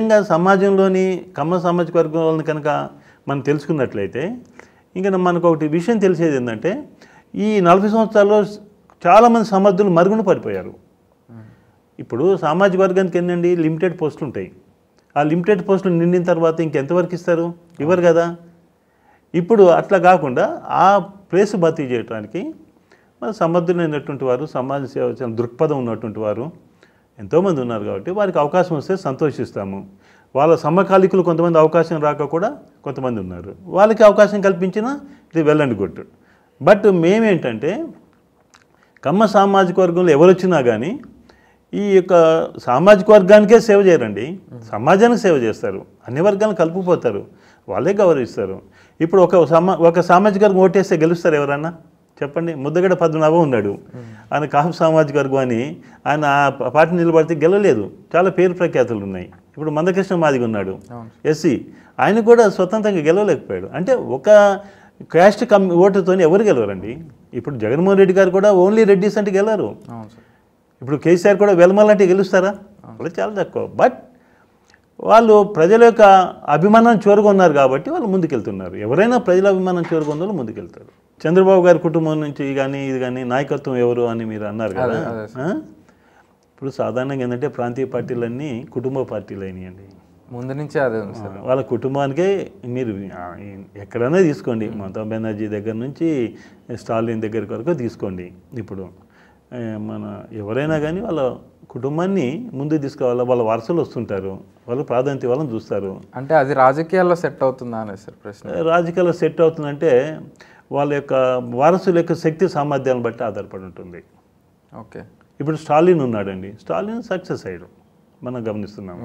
నిజంగా సమాజంలోని కమ్మ సామాజిక వర్గం వాళ్ళని కనుక మనం తెలుసుకున్నట్లయితే ఇంకా మనకు ఒకటి విషయం తెలిసేది ఏంటంటే ఈ నలభై సంవత్సరాల్లో చాలామంది సమర్థులు మరుగున పడిపోయారు ఇప్పుడు సామాజిక వర్గానికి ఏంటండి లిమిటెడ్ పోస్టులు ఉంటాయి ఆ లిమిటెడ్ పోస్టులు నిండిన తర్వాత ఇంకెంతవరకు ఇస్తారు ఇవ్వరు కదా ఇప్పుడు అట్లా కాకుండా ఆ ప్లేస్ భర్తీ చేయడానికి మన సమర్థులైనటువంటి వారు సమాజ సేవ చేయాలని దృక్పథం ఉన్నటువంటి వారు ఎంతోమంది ఉన్నారు కాబట్టి వారికి అవకాశం వస్తే సంతోషిస్తాము వాళ్ళ సమకాలికులు కొంతమంది అవకాశం రాక కూడా కొంతమంది ఉన్నారు వాళ్ళకి అవకాశం కల్పించిన ఇది వెల్ అండ్ గుడ్ బట్ మేమేంటంటే కమ్మ సామాజిక వర్గంలో ఎవరు వచ్చినా కానీ ఈ యొక్క సామాజిక వర్గానికే సేవ చేయరండి సమాజానికి సేవ చేస్తారు అన్ని వర్గాలను కలుపుకుపోతారు వాళ్ళే గౌరవిస్తారు ఇప్పుడు ఒక సమా ఒక సామాజిక వర్గం ఓటేస్తే గెలుస్తారు ఎవరన్నా చెప్పండి ముద్దగడ పద్మనాభ ఉన్నాడు ఆయన కాపు సామాజిక వర్గం అని ఆయన ఆ పార్టీ నిలబడితే గెలవలేదు చాలా పేరు ప్రఖ్యాతులు ఉన్నాయి ఇప్పుడు మందకృష్ణ మాదిగ ఉన్నాడు ఎస్సీ ఆయన కూడా స్వతంత్రంగా గెలవలేకపోయాడు అంటే ఒక క్యాస్ట్ కమ్ ఓటుతోని ఎవరు గెలవరండి ఇప్పుడు జగన్మోహన్ రెడ్డి గారు కూడా ఓన్లీ రెడ్డిస్ అంటే గెలరు అవును సార్ ఇప్పుడు కేసీఆర్ కూడా వెలమల్ అంటే గెలుస్తారా వాళ్ళు చాలా తక్కువ బట్ వాళ్ళు ప్రజల యొక్క అభిమానాన్ని చూరగొన్నారు కాబట్టి వాళ్ళు ముందుకెళ్తున్నారు ఎవరైనా ప్రజల అభిమానం చూరగొన్న వాళ్ళు ముందుకెళ్తారు చంద్రబాబు గారి కుటుంబం నుంచి కానీ ఇది కానీ నాయకత్వం ఎవరు అని మీరు అన్నారు కదా అదే, ఆ? ఇప్పుడు సాధారణంగా ఏంటంటే ప్రాంతీయ పార్టీలన్నీ కుటుంబ పార్టీలు అయినాయండి ముందు నుంచే అదే ఉంది సార్ వాళ్ళ కుటుంబానికే మీరు ఆ, ఎక్కడైనా తీసుకోండి మమతా బెనర్జీ దగ్గర నుంచి స్టాలిన్ దగ్గర వరకు తీసుకోండి ఇప్పుడు ఆ, మన ఎవరైనా కానీ వాళ్ళ కుటుంబాన్ని ముందుకు తీసుకురావాలి వాళ్ళ వారసులు వస్తుంటారు వాళ్ళు ప్రాధాన్యత వాళ్ళని చూస్తారు అంటే అది రాజకీయాల్లో సెట్ అవుతుందా అనే సార్ ప్రశ్న రాజకీయాల్లో సెట్ అవుతుందంటే వాళ్ళ యొక్క వారసుల యొక్క శక్తి సామర్థ్యాలను బట్టి ఆధారపడి ఉంటుంది ఓకే ఇప్పుడు స్టాలిన్ ఉన్నాడండి స్టాలిన్ సక్సెస్ అయ్యాడు మనం గమనిస్తున్నాము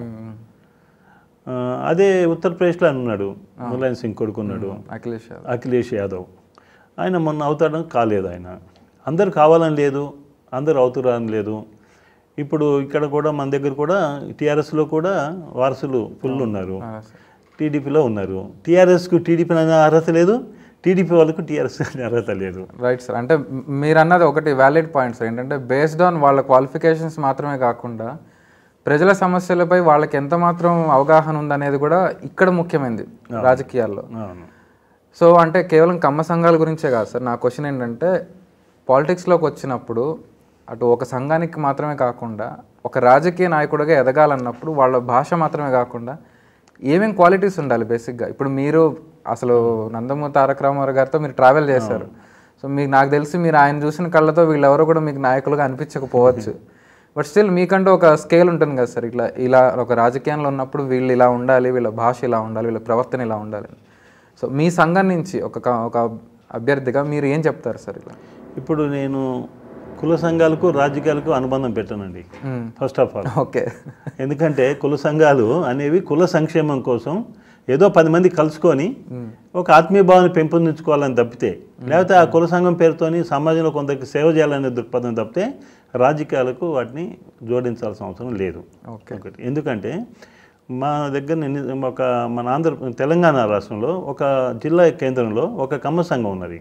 ఆ, అదే ఉత్తరప్రదేశ్లో ఆయన ఉన్నాడు ములాయం సింగ్ కొడుకున్నాడు అఖిలేష్ యాదవ్ అఖిలేష్ యాదవ్ ఆయన మొన్న అవుతాడని కాలేదు ఆయన అందరు కావాలని లేదు అందరు అవుతురని లేదు ఇప్పుడు ఇక్కడ కూడా మన దగ్గర కూడా టీఆర్ఎస్లో కూడా వారసులు ఫుల్ ఉన్నారు ఆ, సార్. టీడీపీలో ఉన్నారు టీఆర్ఎస్కు టీడీపీ అనే అర్హత లేదు టీడీపీ వాళ్ళకు టీఆర్ఎస్ అనే అర్హత లేదు రైట్ సార్ అంటే మ్- మీరు అన్నది ఒకటి వ్యాలిడ్ పాయింట్ సార్ ఏంటంటే బేస్డ్ ఆన్ వాళ్ళ క్వాలిఫికేషన్స్ మాత్రమే కాకుండా ప్రజల సమస్యలపై వాళ్ళకి ఎంత మాత్రం అవగాహన ఉందనేది కూడా ఇక్కడ ముఖ్యమైనది రాజకీయాల్లో అవును సో అంటే కేవలం కమ్మ సంఘాల గురించే కాదు సార్ నా క్వశ్చన్ ఏంటంటే పాలిటిక్స్లోకి వచ్చినప్పుడు అటు ఒక సంఘానికి మాత్రమే కాకుండా ఒక రాజకీయ నాయకుడిగా ఎదగాలన్నప్పుడు వాళ్ళ భాష మాత్రమే కాకుండా ఏమేం క్వాలిటీస్ ఉండాలి బేసిక్గా ఇప్పుడు మీరు అసలు నందమూరి తారక రామారావు గారితో మీరు ట్రావెల్ చేశారు సో మీకు నాకు తెలిసి మీరు ఆయన చూసిన కళ్ళతో వీళ్ళెవరో కూడా మీకు నాయకులుగా అనిపించకపోవచ్చు బట్ స్టిల్ మీకంటూ ఒక స్కేల్ ఉంటుంది కదా సార్ ఇట్లా ఇలా ఒక రాజకీయంలో ఉన్నప్పుడు వీళ్ళు ఇలా ఉండాలి వీళ్ళ భాష ఇలా ఉండాలి వీళ్ళ ప్రవర్తన ఇలా ఉండాలి సో మీ సంఘం నుంచి ఒక క- ఒక అభ్యర్థిగా మీరు ఏం చెప్తారు సార్ ఇలా ఇప్పుడు నేను కుల సంఘాలకు రాజకీయాలకు అనుబంధం పెట్టానండి ఫస్ట్ ఆఫ్ ఆల్ ఓకే ఎందుకంటే కుల సంఘాలు అనేవి కుల సంక్షేమం కోసం ఏదో పది మంది కలుసుకొని ఒక ఆత్మీయ భావాన్ని పెంపొందించుకోవాలని తప్పితే లేకపోతే ఆ కుల సంఘం పేరుతోని సమాజంలో కొందరికి సేవ చేయాలనే దృక్పథం తప్పితే రాజకీయాలకు వాటిని జోడించాల్సిన అవసరం లేదు ఓకే ఒకటి ఎందుకంటే మా దగ్గర నేను ఒక మన ఆంధ్ర తెలంగాణ రాష్ట్రంలో ఒక జిల్లా కేంద్రంలో ఒక కమ్మ సంఘం ఉన్నది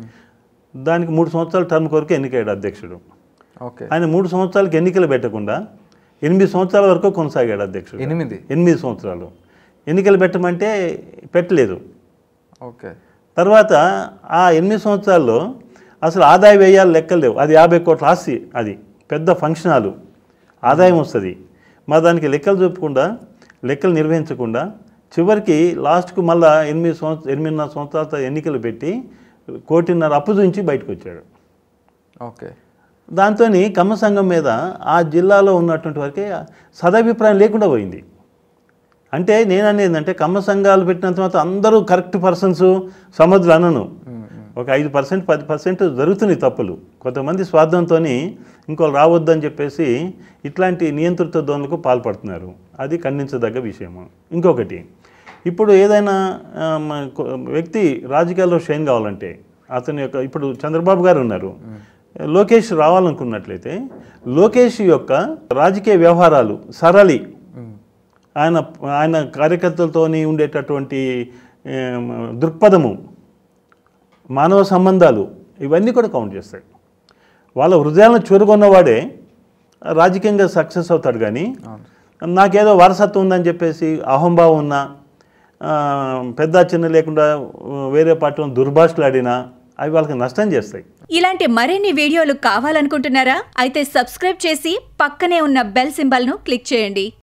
దానికి మూడు సంవత్సరాల టర్మ్ కొరకు ఎన్నికయ్యాడు అధ్యక్షుడు ఓకే ఆయన మూడు సంవత్సరాలకు ఎన్నికలు పెట్టకుండా ఎనిమిది సంవత్సరాల వరకు కొనసాగాడు అధ్యక్షుడు ఎనిమిది ఎనిమిది సంవత్సరాలు ఎన్నికలు పెట్టమంటే పెట్టలేదు ఓకే తర్వాత ఆ ఎనిమిది సంవత్సరాల్లో అసలు ఆదాయ వ్యయాలు లెక్కలు లేవు అది యాభై కోట్ల ఆస్తి అది పెద్ద ఫంక్షన్ హాలు ఆదాయం వస్తుంది మా దానికి లెక్కలు చూపకుండా లెక్కలు నిర్వహించకుండా చివరికి లాస్ట్కు మళ్ళా ఎనిమిది సంవత్సరం ఎనిమిదిన్నర సంవత్సరాల తర్వాత ఎన్నికలు పెట్టి కోటిన్నర అప్పు చూపించి బయటకు వచ్చాడు ఓకే దాంతో కమ్మ సంఘం మీద ఆ జిల్లాలో ఉన్నటువంటి వరకే సదాభిప్రాయం లేకుండా పోయింది అంటే నేను అనేది ఏంటంటే కమ్మ సంఘాలు పెట్టినంత మాత్రం అందరూ కరెక్ట్ పర్సన్స్ సమర్థులు అనను ఒక ఐదు పర్సెంట్ పది పర్సెంట్ జరుగుతున్నాయి తప్పులు కొంతమంది స్వార్థంతో ఇంకోళ్ళు రావద్దని చెప్పేసి ఇట్లాంటి నియంత్రిత ధోరణులకు పాల్పడుతున్నారు అది ఖండించదగ్గ విషయము ఇంకొకటి ఇప్పుడు ఏదైనా ఆ, మ- కొ- వ్యక్తి రాజకీయాల్లో షైన్ కావాలంటే అతని యొక్క ఇప్పుడు చంద్రబాబు గారు ఉన్నారు లోకేష్ రావాలనుకున్నట్లయితే లోకేష్ యొక్క రాజకీయ వ్యవహారాలు సరళి ఆయన ఆయన కార్యకర్తలతోని ఉండేటటువంటి ఏం, దృక్పథము మానవ సంబంధాలు ఇవన్నీ కూడా కౌంట్ చేస్తాయి వాళ్ళ హృదయాలను చూరుకున్నవాడే రాజకీయంగా సక్సెస్ అవుతాడు కానీ నాకేదో వారసత్వం ఉందని చెప్పేసి అహంభావం ఉన్నా ఆ, పెద్ద చిన్న లేకుండా ఆ, వేరే పార్టీలో దుర్భాషలాడినా అవి వాళ్ళకి నష్టం చేస్తాయి ఇలాంటి మరిన్ని వీడియోలు కావాలనుకుంటున్నారా అయితే సబ్స్క్రైబ్ చేసి పక్కనే ఉన్న బెల్ సింబల్ను క్లిక్ చేయండి